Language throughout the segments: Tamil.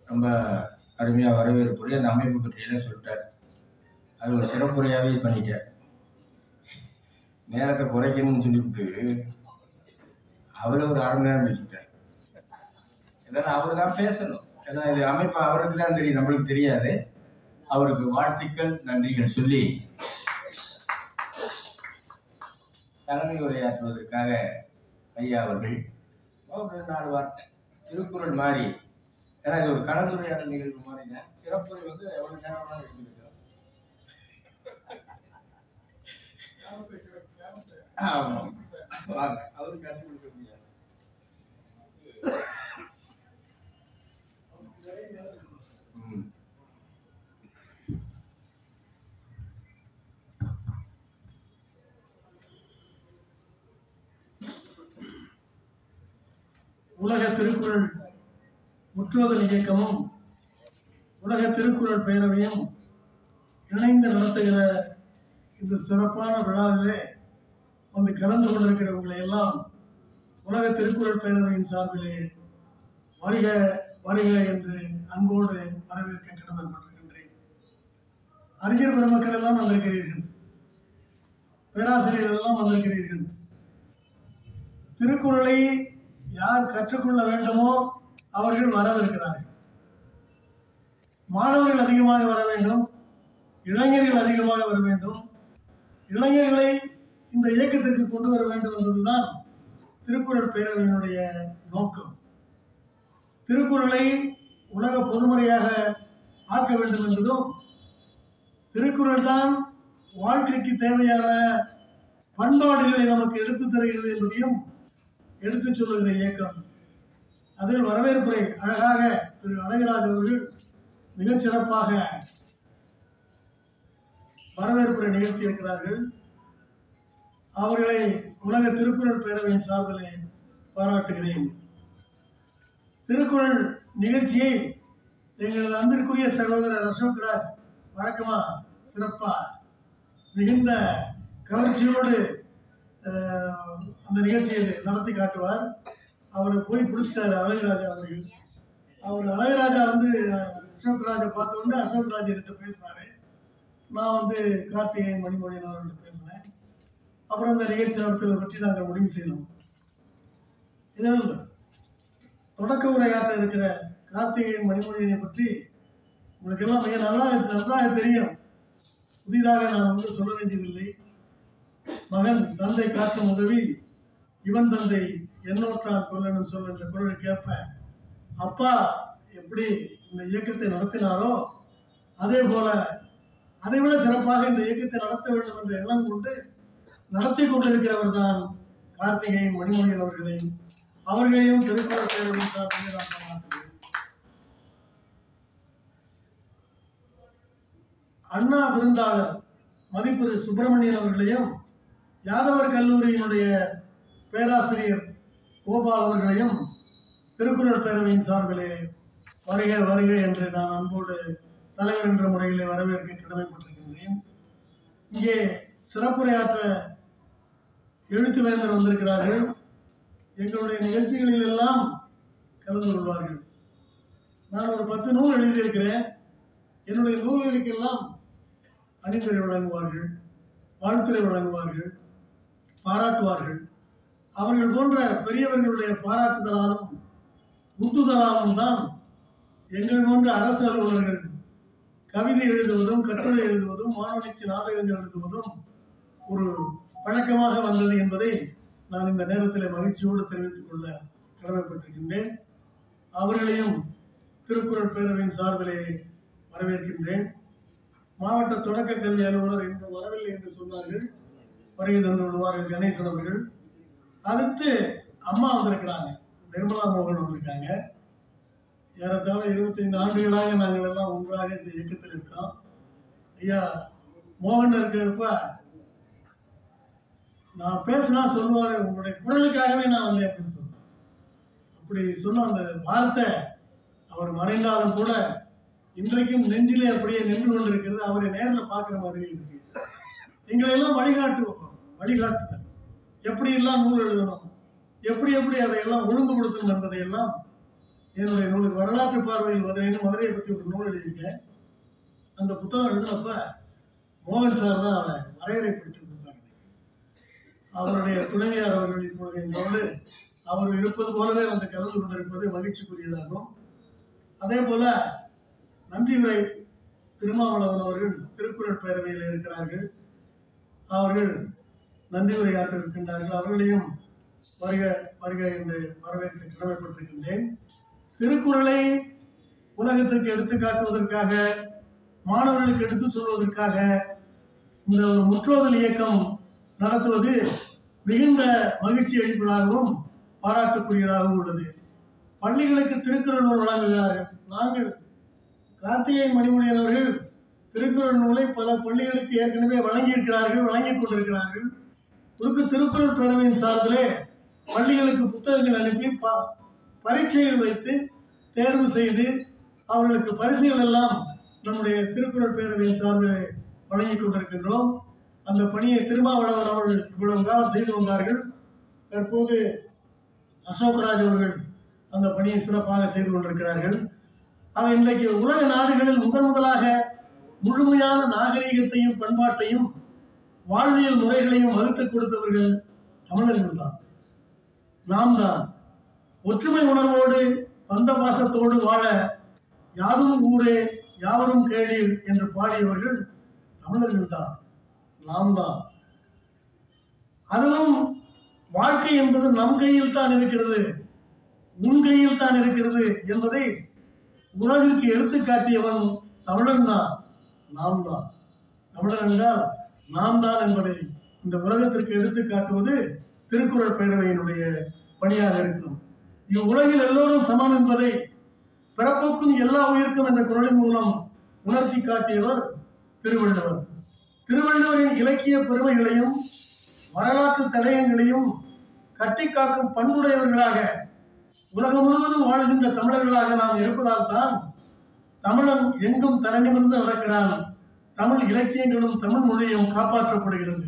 ரொம்ப அருமையாக வரவேற்புடைய அந்த அமைப்பு பற்றியெல்லாம் சொல்லிட்டார் அது ஒரு சிறப்புரையாகவே பண்ணிட்டார் நேரத்தை குறைக்கணும்னு சொல்லிவிட்டு அவர் ஒரு அரை மணி நேரம் பேசிட்டார் இதெல்லாம் அவர் தான் பேசணும் ஏன்னா இது அமைப்பு அவருக்கு தான் தெரியும் நம்மளுக்கு தெரியாது அவருக்கு வாழ்த்துக்கள் நன்றிகள் சொல்லி தலைமை உரையாற்றுவதற்காக ஐயா அவர்கள் ஒரு நாலு வார்த்தை திருக்குறள் மாதிரி ஏன்னா இது ஒரு கலந்துரையாடல் நிகழ்வு மாதிரி தான் சிறப்புரை வந்து எவ்வளவு நேரம் வேணாலும் எடுத்துக்கிட்டோம் ஆமா வாங்க அவருக்கு கற்றுக் கொடுக்க முடியாது ம் உலக திருக்குறள் முற்றோதல் இயக்கமும் உலக திருக்குறள் பேரவையும் இணைந்து நடத்துகிற இந்த சிறப்பான விழாவிலே வந்து கலந்து கொண்டிருக்கிறவங்களை எல்லாம் உலக திருக்குறள் பேரவையின் சார்பிலே வருக வருக என்று அன்போடு வரவேற்க கடமைப்பட்டிருக்கின்றேன் அறிஞர் பெருமக்கள் எல்லாம் வந்திருக்கிறீர்கள் பேராசிரியர்கள் எல்லாம் வந்திருக்கிறீர்கள் திருக்குறளை யார் கற்றுக்கொள்ள வேண்டுமோ அவர்கள் வரவிருக்கிறார்கள் மாணவர்கள் அதிகமாக வர வேண்டும் இளைஞர்கள் அதிகமாக வர வேண்டும் இளைஞர்களை இந்த இயக்கத்திற்கு கொண்டு வர வேண்டும் என்பதுதான் திருக்குறள் பேரவையினுடைய நோக்கம் திருக்குறளை உலக பொதுமுறையாக ஆக்க வேண்டும் என்பதும் திருக்குறள் தான் வாழ்க்கைக்கு தேவையான பண்பாடுகளை நமக்கு எடுத்துத் தருகிறது என்பதையும் எடுத்துச் சொல்லுகிற இயக்கம் அதில் வரவேற்புரை அழகாக திரு அழகராஜ் அவர்கள் மிகச் சிறப்பாக வரவேற்புரை நிகழ்த்தி இருக்கிறார்கள் அவர்களை உலக திருக்குறள் பேரவையின் சார்பிலே பாராட்டுகிறேன் திருக்குறள் நிகழ்ச்சியை எங்களது அன்பிற்குரிய சகோதரர் அசோக்ராஜ் வழக்கமா சிறப்பா மிகுந்த கவர்ச்சியோடு அஹ், அந்த நிகழ்ச்சியை நடத்தி காட்டுவார் அவரை போய் பிடிச்சாரு அழகுராஜா அவர்கள் அவர் அழகுராஜா வந்து அசோக் ராஜை பார்த்த உடனே அசோக் ராஜ் கிட்ட பேசினாரு நான் வந்து கார்த்திகேயன் மணிமொழியன் அவர்கள்ட்ட பேசினேன் அப்புறம் இந்த நிகழ்ச்சி நடத்துவதை பற்றி நாங்கள் முடிவு செய்தோம் இதில் தொடக்க உரையாற்ற இருக்கிற கார்த்திகேயன் மணிமொழியனை பற்றி உங்களுக்கு எல்லாம் மிக நல்லா நன்றாக தெரியும் புதிதாக நான் வந்து சொல்ல வேண்டியதில்லை மகன் தந்தை காக்கும் உதவி இவன் தந்தை என்னோற்றான் கொல்லணும் சொல் என்ற குரலை கேட்ப அப்பா எப்படி இந்த இயக்கத்தை நடத்தினாரோ அதே போல அதை விட சிறப்பாக இந்த இயக்கத்தை நடத்த வேண்டும் என்ற எண்ணம் கொண்டு நடத்தி கொண்டிருக்கிறவர் தான் கார்த்திகேயன் மணிமொழியன் அவர்களையும் அவர்களையும் திருக்குறள் பேரவையின் சார்பில் நான் பாராட்டுகிறேன். அண்ணா விருந்தாளர் மதிப்பு சுப்பிரமணியன் அவர்களையும் யாதவர் கல்லூரியினுடைய பேராசிரியர் கோபால் அவர்களையும் திருக்குறள் பேரவையின் சார்பிலே வருக வருக என்று நான் அன்போடு தலைவர் என்ற முறையிலே வரவேற்க கடமைப்பட்டிருக்கின்றேன் இங்கே சிறப்புரையாற்ற எழுத்து வேந்தர் வந்திருக்கிறார்கள் எங்களுடைய நிகழ்ச்சிகளில் எல்லாம் கலந்து கொள்வார்கள் நான் ஒரு பத்து நூல் எழுதியிருக்கிறேன் என்னுடைய நூல்களுக்கெல்லாம் அணிந்துரை வழங்குவார்கள் வாழ்த்துரை வழங்குவார்கள் பாராட்டுவார்கள் அவர்கள் போன்ற பெரியவர்களுடைய பாராட்டுதலாலும் உந்துதலாலும் தான் எங்கள் போன்ற அரசு அலுவலர்கள் கவிதை எழுதுவதும் கட்டுரை எழுதுவதும் வானொலிக்கு நாடகங்கள் எழுதுவதும் ஒரு பழக்கமாக வந்தது என்பதை நான் இந்த நேரத்தில் மகிழ்ச்சியோடு தெரிவித்துக் கொள்ள கடமைப்பட்டிருக்கின்றேன் அவர்களையும் திருக்குறள் பேரவையின் சார்பிலே வரவேற்கின்றேன் மாவட்ட தொடக்க கல்வி அலுவலர் இன்று வரவில்லை என்று சொன்னார்கள் வருகை தந்து விடுவார்கள் கணேசன் அவர்கள் அடுத்து அம்மா வந்திருக்கிறாங்க நிர்மலா மோகன் வந்திருக்காங்க ஏறத்தாழ இருபத்தைந்து ஆண்டுகளாக நாங்கள் எல்லாம் ஒன்றாக இந்த இயக்கத்தில் இருக்கிறோம் ஐயா மோகன் இருக்கிறப்ப நான் பேசினா சொல்லுவாரு உங்களுடைய குரலுக்காகவே நான் வந்தேன் அப்படின்னு சொன்னேன் அப்படி சொன்ன அந்த வார்த்தை அவர் மறைந்தாலும் கூட இன்றைக்கும் நெஞ்சிலே அப்படியே நின்று கொண்டிருக்கிறது அவரை நேரில் பார்க்குற மாதிரி இருக்கு எங்களை எல்லாம் வழிகாட்டுவோம் வழிகாட்டுதல் எப்படி எல்லாம் நூல் எழுதணும் எப்படி எப்படி அதையெல்லாம் ஒழுங்குபடுத்தணும் என்பதையெல்லாம் என்னுடைய நூலுக்கு வரலாற்று பார்வையில் மதுரைன்னு மதுரையை பற்றி ஒரு நூல் எழுதியிருக்கேன் அந்த புத்தகம் எழுதினப்ப மோகன் சார் தான் அதை வரையறைப்படுத்தி கொடுத்தாங்க அவருடைய துணைவியார் அவர்கள் இப்பொழுது என்னோடு அவர் இருப்பது போலவே வந்து கலந்து கொண்டிருப்பது மகிழ்ச்சிக்குரியதாகும் அதே போல நன்றி உரை திருமாவளவன் அவர்கள் திருக்குறள் பேரவையில் இருக்கிறார்கள் அவர்கள் நன்றி உரையாற்ற இருக்கின்றார்கள் அவர்களையும் வருக வருக என்று வரவேற்க கடமைப்பட்டிருக்கின்றேன் திருக்குறளை உலகத்திற்கு எடுத்துக்காட்டுவதற்காக மாணவர்களுக்கு எடுத்துச் சொல்வதற்காக இந்த ஒரு முற்றோதல் இயக்கம் நடத்துவது மிகுந்த மகிழ்ச்சி அளிப்பதாகவும் பாராட்டுக்குரியதாகவும் உள்ளது பள்ளிகளுக்கு திருக்குறள் நூல் வழங்குகிறார்கள் நாங்கள் கார்த்திகை மணிமொழியன் அவர்கள் திருக்குறள் நூலை பல பள்ளிகளுக்கு ஏற்கனவே வழங்கியிருக்கிறார்கள் வழங்கிக் கொண்டிருக்கிறார்கள் குறுக்கு திருக்குறள் பேரவையின் சார்பிலே பள்ளிகளுக்கு புத்தகங்கள் அனுப்பி ப- பரீட்சைகள் வைத்து தேர்வு செய்து அவர்களுக்கு பரிசுகள் எல்லாம் நம்முடைய திருக்குறள் பேரவையின் சார்பில் வழங்கிக் கொண்டிருக்கின்றோம் அந்த பணியை திருமாவளவன் அவர்கள் இவ்வளவு காலம் செய்து வந்தார்கள் தற்போது அசோக்ராஜ் அவர்கள் அந்த பணியை சிறப்பாக செய்து கொண்டிருக்கிறார்கள் ஆக இன்றைக்கு உலக நாடுகளில் முதன் முதலாக முழுமையான நாகரிகத்தையும் பண்பாட்டையும் வாழ்வியல் முறைகளையும் வகுத்துக் கொடுத்தவர்கள் தமிழர்கள் தான் நாம் தான் ஒற்றுமை உணர்வோடு பந்த பாசத்தோடு வாழ யாரும் ஊரே யாவரும் கேளீர் என்று பாடியவர்கள் தமிழர்கள் தான் நாம் தான் அதுவும் வாழ்க்கை என்பது நம் கையில் தான் இருக்கிறது உன் கையில் தான் இருக்கிறது என்பதை உலகிற்கு எடுத்து காட்டியவன் தமிழன் தான் நாம் தான் தமிழன் என்றால் நாம் தான் என்பதை இந்த உலகத்திற்கு எடுத்து காட்டுவது திருக்குறள் பேரவையினுடைய பணியாக இருக்கும் இவ்வுலகில் எல்லோரும் சமம் என்பதை பிறப்புக்கும் எல்லா உயிருக்கும் என்ற குரலின் மூலம் உணர்த்தி காட்டியவர் திருவள்ளுவர் திருவள்ளுவரின் இலக்கிய பெருமைகளையும் வரலாற்று தடயங்களையும் கட்டி காக்கும் பண்புடையவர்களாக உலகம் முழுவதும் வாழ்கின்ற தமிழர்களாக நாம் இருப்பதால் தான் தமிழன் எங்கும் தலைநிமிர்ந்து நடக்கிறான் தமிழ் இலக்கியங்களும் தமிழ் மொழியும் காப்பாற்றப்படுகிறது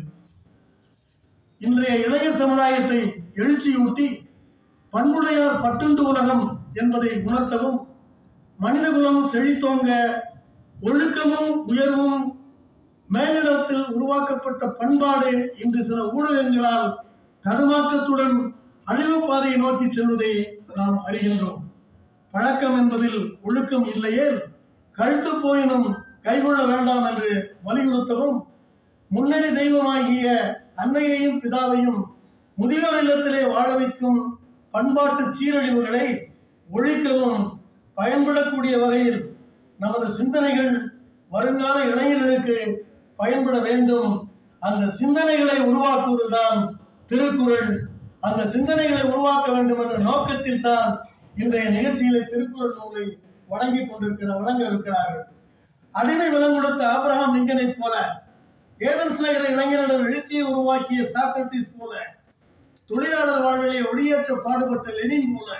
இன்றைய இளைய சமுதாயத்தை எழுச்சியூட்டி பண்புடையார் பட்டுண்டு உலகம் என்பதை உணர்த்தவும் மனிதகுலம் செழித்தோங்க ஒழுக்கமும் உயர்வும் மேலிடத்தில் உருவாக்கப்பட்ட பண்பாடு இன்று சில ஊடகங்களால் தடுமாற்றத்துடன் அழிவு பாதையை நோக்கி செல்வதை நாம் அறிகின்றோம் பழக்கம் என்பதில் ஒழுக்கம் இல்லையே கழுத்து போயினும் கைகொள்ள வேண்டாம் என்று வலியுறுத்தவும் முன்னணி தெய்வமாகிய அன்னையையும் பிதாவையும் முதியோர் இல்லத்திலே வாழ வைக்கும் பண்பாட்டு சீரழிவுகளை ஒழிக்கவும் பயன்படக்கூடிய வகையில் நமது சிந்தனைகள் வருங்கால இளைஞர்களுக்கு பயன்பட வேண்டும் அந்த சிந்தனைகளை உருவாக்குவதுதான் திருக்குறள் அந்த சிந்தனைகளை உருவாக்க வேண்டும் என்ற நோக்கத்தில் தான் இன்றைய நிகழ்ச்சியிலே திருக்குறள் நூலை வழங்கிக் கொண்டிருக்கிற வழங்க இருக்கிறார்கள் அடிமை விலம் கொடுத்த ஆபிரகாம் லிங்கனைப் போல ஏதன்ஸ் நகர இளைஞர்களிடம் எழுச்சியை உருவாக்கிய சாக்ரட்டிஸ் போல தொழிலாளர் வாழ்விலே ஒளியேற்ற பாடுபட்ட லெனின் போல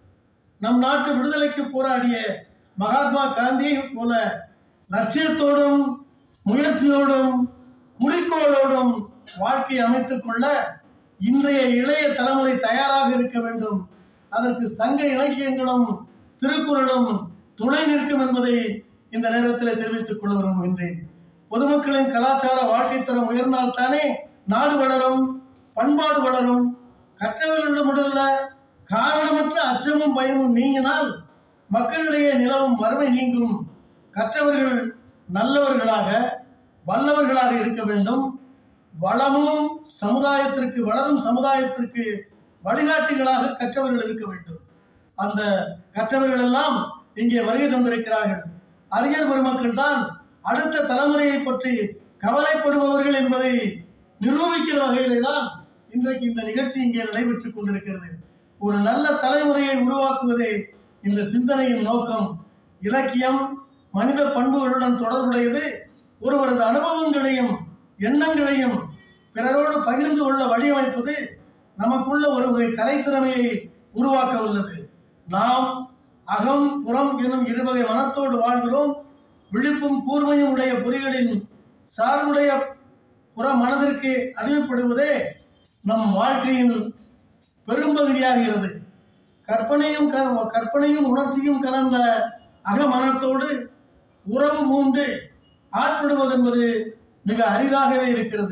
நம் நாட்டு விடுதலைக்கு போராடிய மகாத்மா காந்தியை போல லட்சியத்தோடும் முயற்சியோடும் குறிக்கோளோடும் வாழ்க்கை அமைத்துக் கொள்ள இன்றைய இளைய தலைமுறை தயாராக இருக்க வேண்டும் அதற்கு சங்க இலக்கியங்களும் திருக்குறளும் துணை நிற்கும் என்பதை இந்த நேரத்தில் தெரிவித்துக் கொள்ள விரும்புகின்றேன் பொதுமக்களின் கலாச்சார வாழ்க்கை தரம் உயர்ந்தால் தானே நாடு வளரும் பண்பாடு வளரும் கற்றவர்களிடம் மட்டுமல்ல காரணமற்ற அச்சமும் பயமும் நீங்கினால் மக்களிடையே நிலவும் வறுமை நீங்கும் கற்றவர்கள் நல்லவர்களாக வல்லவர்களாக இருக்க வேண்டும் வளமும் சமுதாயத்திற்கு வளரும் சமுதாயத்திற்கு வழிகாட்டிகளாக கற்றவர்கள் இருக்க வேண்டும் அந்த கற்றவர்கள் எல்லாம் இங்கே வருகை தந்திருக்கிறார்கள் அறிஞர் பெருமக்கள் தான் அடுத்த தலைமுறையை பற்றி கவலைப்படுபவர்கள் என்பதை நிரூபிக்கிற வகையிலே தான் இன்றைக்கு இந்த நிகழ்ச்சி இங்கே நடைபெற்றுக் கொண்டிருக்கிறது ஒரு நல்ல தலைமுறையை உருவாக்குவதே இந்த சிந்தனையின் நோக்கம் இலக்கியம் மனித பண்புகளுடன் தொடர்புடையது ஒருவரது அனுபவங்களையும் எண்ணங்களையும் பிறரோடு பகிர்ந்து கொள்ள வடிவமைப்பது நமக்குள்ள ஒரு வகை கலைத்திறமையை உருவாக்க உள்ளது நாம் அகம் புறம் எனும் இருவகை மனத்தோடு வாழ்கிறோம் விழிப்பும் கூர்மையும் உடைய பொறிகளின் சார்புடைய புற மனதிற்கு அறியப்படுவதே நம் வாழ்க்கையின் பெரும்பகுதியாகிறது கற்பனையும் க- கற்பனையும் உணர்ச்சியும் கலந்த அகமனத்தோடு உறவு மூண்டு ஆட்படுவது என்பது மிக அரிதாகவே இருக்கிறது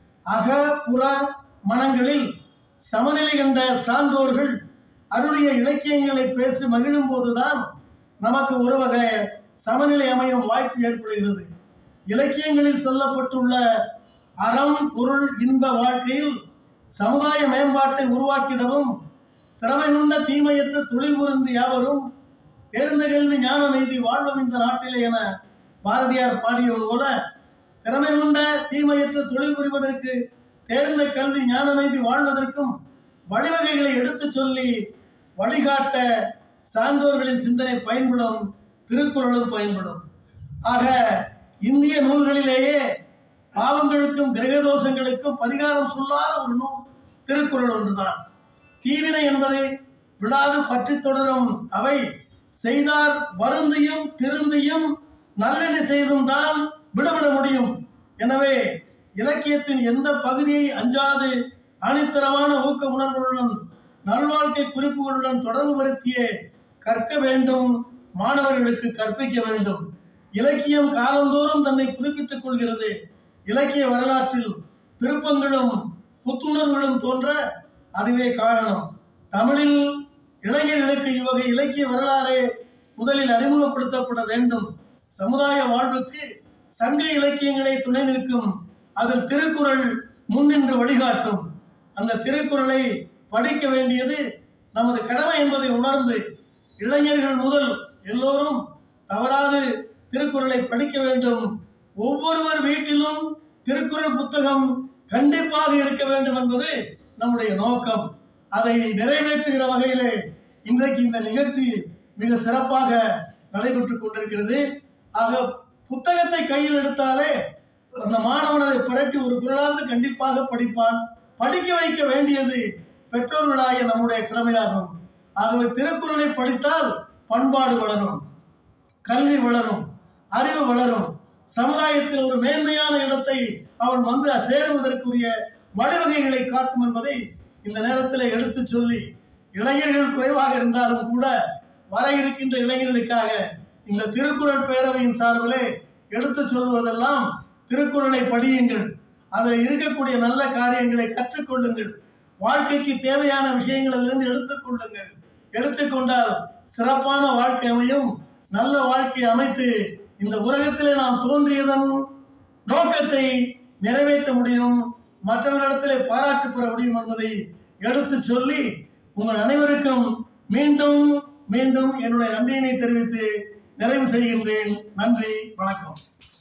அக புற மனங்களில் சமநிலை கண்ட சான்றோர்கள் அருளிய இலக்கியங்களை பேசி மகிழும் போதுதான் நமக்கு ஒரு வகை சமநிலை அமையும் வாய்ப்பு ஏற்படுகிறது இலக்கியங்களில் சொல்லப்பட்டுள்ள அறம் பொருள் இன்ப வாழ்க்கையில் சமுதாய மேம்பாட்டை உருவாக்கிடவும் திறமை கொண்ட தீமையற்ற தொழில் புரிந்து யாவரும் தேர்ந்த கல்வி ஞான நீதி வாழ்வும் இந்த நாட்டிலே என பாரதியார் பாடியது போல திறமை கொண்ட தீமையற்ற தொழில் புரிவதற்கு தேர்ந்த கல்வி ஞான நீதி வாழ்வதற்கும் வழிவகைகளை எடுத்துச் சொல்லி வழிகாட்ட சான்றோர்களின் சிந்தனை பயன்படும் திருக்குறளும் பயன்படும் ஆக இந்திய நூல்களிலேயே பாவங்களுக்கும் கிரகதோஷங்களுக்கும் பரிகாரம் சொல்லாத ஒரு நூல் திருக்குறள் ஒன்றுதான் தீவினை என்பதை விடாது பற்றி தொடரும் அவை செய்தார் வருந்தியும் திருந்தியும் நல்லெண்ணி செய்தும் தான் விடுபட முடியும் எனவே இலக்கியத்தின் எந்த பகுதியை அஞ்சாது அணித்தரமான ஊக்க உணர்வுடன் நல்வாழ்க்கை குறிப்புகளுடன் தொடர்பு படுத்திய கற்க வேண்டும் மாணவர்களுக்கு கற்பிக்க வேண்டும் இலக்கியம் காலந்தோறும் தன்னை புதுப்பித்துக் கொள்கிறது இலக்கிய வரலாற்றில் திருப்பங்களும் புத்துணர்வுகளும் தோன்ற அதுவே காரணம் தமிழில் இளைஞர்களுக்கு இவ்வகை இலக்கிய வரலாறு முதலில் அறிமுகப்படுத்தப்பட வேண்டும் சமுதாய வாழ்வுக்கு சங்க இலக்கியங்களே துணை நிற்கும் அதில் திருக்குறள் முன்னின்று வழிகாட்டும் அந்த திருக்குறளை படிக்க வேண்டியது நமது கடமை என்பதை உணர்ந்து இளைஞர்கள் முதல் எல்லோரும் தவறாது திருக்குறளை படிக்க வேண்டும் ஒவ்வொருவர் வீட்டிலும் திருக்குறள் புத்தகம் கண்டிப்பாக இருக்க வேண்டும் என்பது நம்முடைய நோக்கம் அதை நிறைவேற்றுகிற வகையிலே இன்றைக்கு இந்த நிகழ்ச்சி மிக சிறப்பாக நடைபெற்றுக் கொண்டிருக்கிறது ஆக புத்தகத்தை கையில் எடுத்தாலே அந்த மாணவன் அதை புரட்டி ஒரு குரலாவது கண்டிப்பாக படிப்பான் படிக்க வைக்க வேண்டியது பெற்றோர்களாகிய நம்முடைய கடமையாகும் ஆகவே திருக்குறளை படித்தால் பண்பாடு வளரும் கல்வி வளரும் அறிவு வளரும் சமுதாயத்தில் ஒரு மேன்மையான இடத்தை அவன் வந்து சேருவதற்குரிய வழிவகைகளை காட்டும் என்பதை இந்த நேரத்தில் எடுத்துச் சொல்லி இளைஞர்கள் குறைவாக இருந்தாலும் கூட வர இருக்கின்ற இளைஞர்களுக்காக இந்த திருக்குறள் பேரவையின் சார்பிலே எடுத்துச் சொல்வதெல்லாம் திருக்குறளை படியுங்கள் அதில் இருக்கக்கூடிய நல்ல காரியங்களை கற்றுக்கொள்ளுங்கள் வாழ்க்கைக்கு தேவையான விஷயங்கள் அதிலிருந்து எடுத்துக்கொள்ளுங்கள் எடுத்துக்கொண்டால் சிறப்பான வாழ்க்கை அமையும் நல்ல வாழ்க்கை அமைத்து இந்த உலகத்திலே நாம் தோன்றியதன் நோக்கத்தை நிறைவேற்ற முடியும் மற்றவர்களிடத்திலே பாராட்டு பெற முடியும் என்பதை எடுத்து சொல்லி உங்கள் அனைவருக்கும் மீண்டும் மீண்டும் என்னுடைய நன்றியினை தெரிவித்து நிறைவு செய்கின்றேன் நன்றி வணக்கம்